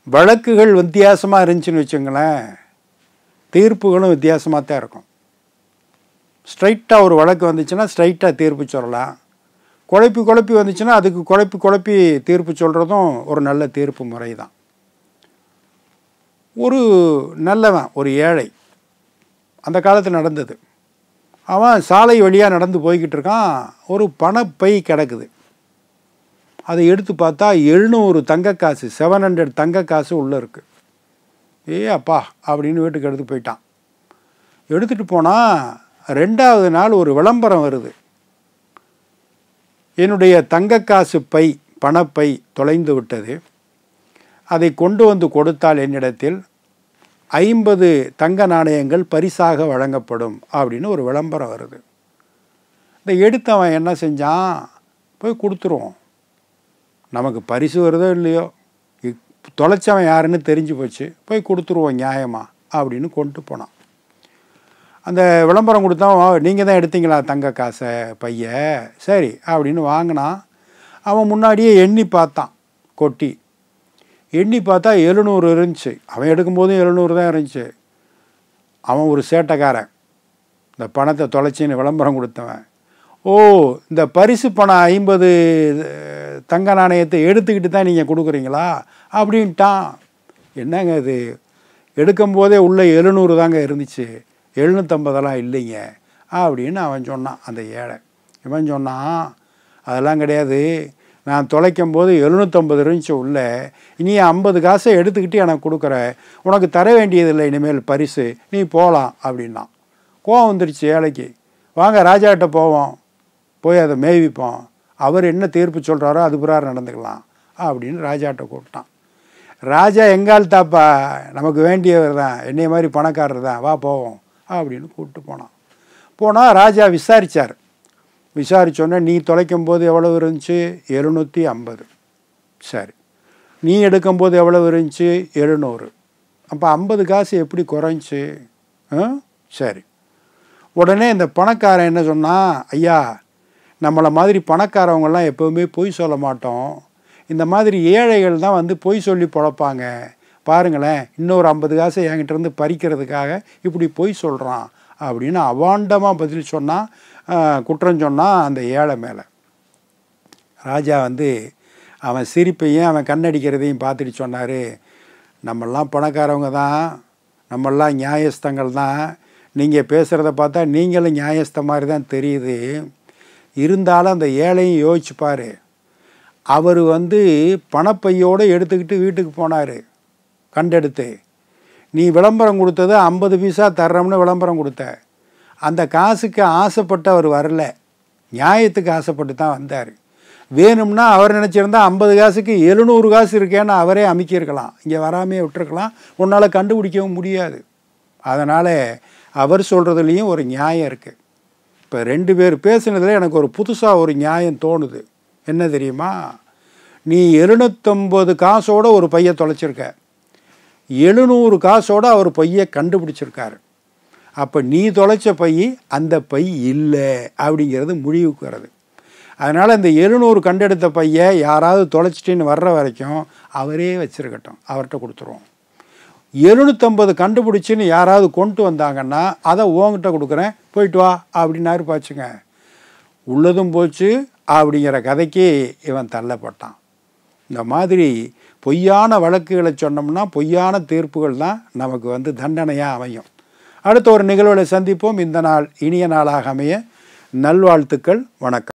வழக்குகள் வித்தியாசமாக இருந்துச்சுன்னு வச்சுங்களேன் தீர்ப்புகளும் வித்தியாசமாக தான் இருக்கும் ஸ்ட்ரைட்டாக ஒரு வழக்கு வந்துச்சுன்னா ஸ்ட்ரைட்டாக தீர்ப்பு சொல்லலாம் குழப்பி குழப்பி வந்துச்சுன்னா அதுக்கு குழப்பி குழப்பி தீர்ப்பு சொல்கிறதும் ஒரு நல்ல தீர்ப்பு முறை தான் ஒரு நல்லவன் ஒரு ஏழை அந்த காலத்தில் நடந்தது அவன் சாலை வழியாக நடந்து போய்கிட்டு இருக்கான் ஒரு பணப்பை கிடக்குது அதை எடுத்து பார்த்தா எழுநூறு தங்க காசு செவன் ஹண்ட்ரட் தங்க காசு உள்ளே இருக்குது ஏ அப்பா அப்படின்னு வீட்டுக்கு எடுத்து போயிட்டான் எடுத்துகிட்டு போனால் ரெண்டாவது நாள் ஒரு விளம்பரம் வருது என்னுடைய தங்க காசு பை பணப்பை தொலைந்து விட்டது அதை கொண்டு வந்து கொடுத்தால் என்னிடத்தில் ஐம்பது தங்க நாணயங்கள் பரிசாக வழங்கப்படும் அப்படின்னு ஒரு விளம்பரம் வருது இந்த எடுத்தவன் என்ன செஞ்சான் போய் கொடுத்துருவோம் நமக்கு பரிசு வருதோ இல்லையோ இ- தொலைச்சவன் யாருன்னு தெரிஞ்சு போச்சு போய் கொடுத்துருவோம் நியாயமா அப்படின்னு கொண்டு போனான் அந்த விளம்பரம் கொடுத்தவன் நீங்கள் தான் எடுத்தீங்களா தங்க காசை பைய சரி அப்படின்னு வாங்கினான் அவன் முன்னாடியே எண்ணி பார்த்தான் கொட்டி எண்ணி பார்த்தா எழுநூறு இருந்துச்சு அவன் எடுக்கும்போதும் எழுநூறு தான் இருந்துச்சு அவன் ஒரு சேட்டைக்காரன் இந்த பணத்தை தொலைச்சின்னு விளம்பரம் கொடுத்தவன் ஓ இந்த பரிசு பணம் ஐம்பது தங்க நாணயத்தை எடுத்துக்கிட்டு தான் நீங்கள் கொடுக்குறீங்களா அப்படின்ட்டான் என்னங்க இது எடுக்கும்போதே உள்ள எழுநூறு தாங்க இருந்துச்சு எழுநூற்றம்பதெல்லாம் இல்லைங்க அப்படின்னு அவன் சொன்னான் அந்த ஏழை இவன் சொன்னான் அதெல்லாம் கிடையாது நான் தொலைக்கும் போது எழுநூற்றம்பது இருந்துச்சு உள்ள இனி ஐம்பது காசை எடுத்துக்கிட்டு எனக்கு கொடுக்குற உனக்கு தர வேண்டியதில்லை இனிமேல் பரிசு நீ போகலாம் அப்படின்னான் கோவம் வந்துருச்சு ஏழைக்கு வாங்க ராஜாட்ட போவோம் போய் அதை மேய்விப்போம் அவர் என்ன தீர்ப்பு சொல்கிறாரோ அது பிரகாரம் நடந்துக்கலாம் அப்படின்னு ராஜாட்ட கூப்பிட்டான் ராஜா எங்கால் தாப்பா நமக்கு வேண்டியவர் தான் என்னைய மாதிரி பணக்காரர் தான் வா போவோம் அப்படின்னு கூப்பிட்டு போனான் போனால் ராஜா விசாரித்தார் விசாரிச்சோன்னே நீ தொலைக்கும் போது எவ்வளவு இருந்துச்சு எழுநூற்றி ஐம்பது சரி நீ எடுக்கும்போது எவ்வளவு இருந்துச்சு எழுநூறு அப்போ ஐம்பது காசு எப்படி குறைஞ்சி ஆ சரி உடனே இந்த பணக்காரன் என்ன சொன்னான் ஐயா நம்மளை மாதிரி பணக்காரவங்கெல்லாம் எப்போவுமே பொய் சொல்ல மாட்டோம் இந்த மாதிரி ஏழைகள் தான் வந்து பொய் சொல்லி பொழப்பாங்க பாருங்களேன் இன்னொரு ஐம்பது காசை என்கிட்ட இருந்து பறிக்கிறதுக்காக இப்படி பொய் சொல்கிறான் அப்படின்னு அவாண்டமாக பதில் சொன்னான் ஆஹ், குற்றம் சொன்னான் அந்த ஏழை மேலே ராஜா வந்து அவன் சிரிப்பையும் அவன் கண்ணடிக்கிறதையும் பார்த்துட்டு சொன்னார் நம்மெல்லாம் பணக்காரவங்க தான் நம்மெல்லாம் நியாயஸ்தங்கள் தான் நீங்கள் பேசுகிறத பார்த்தா நீங்களும் நியாயஸ்த மாதிரி தான் தெரியுது இருந்தாலும் அந்த ஏழையும் யோசிச்சு பாரு அவர் வந்து பணப்பையோடு எடுத்துக்கிட்டு வீட்டுக்கு போனார் கண்டெடுத்து நீ விளம்பரம் கொடுத்தது ஐம்பது பைசா தர்றோம்னு விளம்பரம் கொடுத்த அந்த காசுக்கு ஆசைப்பட்டு அவர் வரல நியாயத்துக்கு ஆசைப்பட்டு தான் வந்தார் வேணும்னா அவர் நினச்சிருந்தா ஐம்பது காசுக்கு எழுநூறு காசு இருக்கேன்னு அவரே அமைக்கியிருக்கலாம் இங்கே வராமே விட்டுருக்கலாம் உன்னால் கண்டுபிடிக்கவும் முடியாது அதனால் அவர் சொல்கிறதுலேயும் ஒரு நியாயம் இருக்குது இப்போ ரெண்டு பேர் பேசுனதில் எனக்கு ஒரு புதுசாக ஒரு நியாயம் தோணுது என்ன தெரியுமா நீ எழுநூற்றம்பது காசோட ஒரு பைய தொலைச்சிருக்க எழுநூறு காசோட அவர் பையை கண்டுபிடிச்சிருக்காரு அப்போ நீ தொலைச்ச பை அந்த பை இல்லை அப்படிங்கிறது முடிவுக்கு வருது அதனால் இந்த எழுநூறு கண்டெடுத்த பையை யாராவது தொலைச்சிட்டின்னு வர்ற வரைக்கும் அவரே வச்சிருக்கட்டும் அவர்கிட்ட கொடுத்துருவோம் எழுநூற்றம்பது கண்டுபிடிச்சின்னு யாராவது கொண்டு வந்தாங்கன்னா அதை உங்ககிட்ட கொடுக்குறேன் போயிட்டு வா அப்படின்னாரு பாச்சுங்க உள்ளதும் போச்சு அப்படிங்கிற கதைக்கு இவன் தள்ளப்பட்டான் இந்த மாதிரி பொய்யான வழக்குகளை சொன்னோம்னா பொய்யான தீர்ப்புகள் தான் நமக்கு வந்து தண்டனையாக அமையும் அடுத்த ஒரு நிகழ்வில் சந்திப்போம் இந்த நாள் இனிய நாளாக அமைய நல்வாழ்த்துக்கள் வணக்கம்